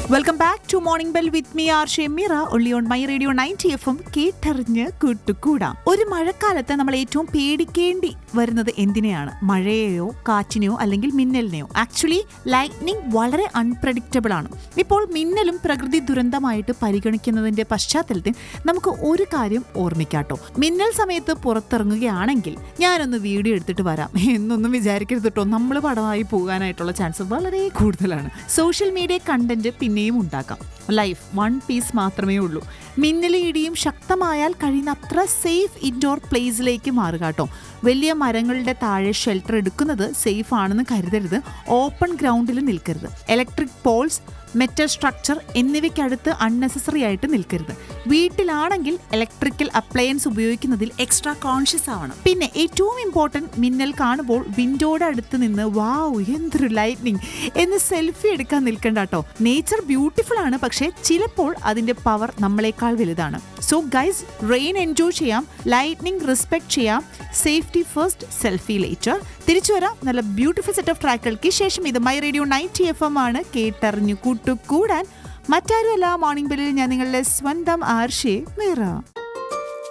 welcome back to morning bell with me R Shameera ഒള്ളി on my radio ninety F M കേട്ടറിഞ്ഞ് കൂട്ടുകൂടാം ഒരു മഴക്കാലത്ത് നമ്മൾ ഏറ്റവും പേടിക്കേണ്ടി വരുന്നത് എന്തിനെയാണ് മഴയെയോ കാറ്റിനെയോ അല്ലെങ്കിൽ മിന്നലിനെയോ ആക്ച്വലി ലൈറ്റ്നിങ് വളരെ അൺപ്രഡിക്റ്റബിൾ ആണ് ഇപ്പോൾ മിന്നലും പ്രകൃതി ദുരന്തമായിട്ട് പരിഗണിക്കുന്നതിന്റെ പശ്ചാത്തലത്തിൽ നമുക്ക് ഒരു കാര്യം ഓർമ്മിക്കാട്ടോ മിന്നൽ സമയത്ത് പുറത്തിറങ്ങുകയാണെങ്കിൽ ഞാനൊന്ന് വീഡിയോ എടുത്തിട്ട് വരാം എന്നൊന്നും വിചാരിക്കരുത് കേട്ടോ നമ്മൾ പടമായി പോകാനായിട്ടുള്ള ചാൻസ് വളരെ കൂടുതലാണ് സോഷ്യൽ മീഡിയ കണ്ടന്റ് പിന്നെയും ഉണ്ടാക്കാം ലൈഫ് വൺ പീസ് മാത്രമേ ഉള്ളൂ മിന്നലും ഇടിയും ശക്തമായാൽ കഴിയുന്ന അത്ര സേഫ് ഇൻഡോർ പ്ലേസിലേക്ക് മാറുക കേട്ടോ വലിയ മരങ്ങളുടെ താഴെ ഷെൽട്ടർ എടുക്കുന്നത് സേഫ് ആണെന്ന് കരുതരുത് ഓപ്പൺ ഗ്രൗണ്ടിൽ നിൽക്കരുത് ഇലക്ട്രിക് പോൾസ് മെറ്റൽ സ്ട്രക്ചർ എന്നിവയ്ക്കടുത്ത് അൺനെസസറി ആയിട്ട് നിൽക്കരുത് വീട്ടിലാണെങ്കിൽ ഇലക്ട്രിക്കൽ അപ്ലയൻസ് ഉപയോഗിക്കുന്നതിൽ എക്സ്ട്രാ കോൺഷ്യസ് ആവണം പിന്നെ ഏറ്റവും ഇമ്പോർട്ടൻറ്റ് മിന്നൽ കാണുമ്പോൾ വിൻഡോയുടെ അടുത്ത് നിന്ന് വാവ് എന്തൊരു ലൈറ്റ്നിങ് എന്ന് സെൽഫി എടുക്കാൻ നിൽക്കണ്ട കേട്ടോ നേച്ചർ ബ്യൂട്ടിഫുൾ ആണ് പക്ഷേ ചിലപ്പോൾ അതിന്റെ പവർ നമ്മളെക്കാൾ വലുതാണ് സോ ഗൈസ് റെയിൻ എൻജോയ് ചെയ്യാം ലൈറ്റ്നിങ് റെസ്പെക്ട് ചെയ്യാം സേഫ്റ്റി ഫസ്റ്റ് സെൽഫി ലേറ്റർ തിരിച്ചു വരാം നല്ല ബ്യൂട്ടിഫുൾ സെറ്റ് ഓഫ് ട്രാക്കുകൾക്ക് ശേഷം ഇത് my radio ninety F M ആണ് കേട്ടറിഞ്ഞു കൂട്ടുകൂടാൻ മറ്റാരുമല്ല മോർണിംഗ് ബെല്ലിൽ ഞാൻ നിങ്ങളുടെ സ്വന്തം ആർഷേ മീറ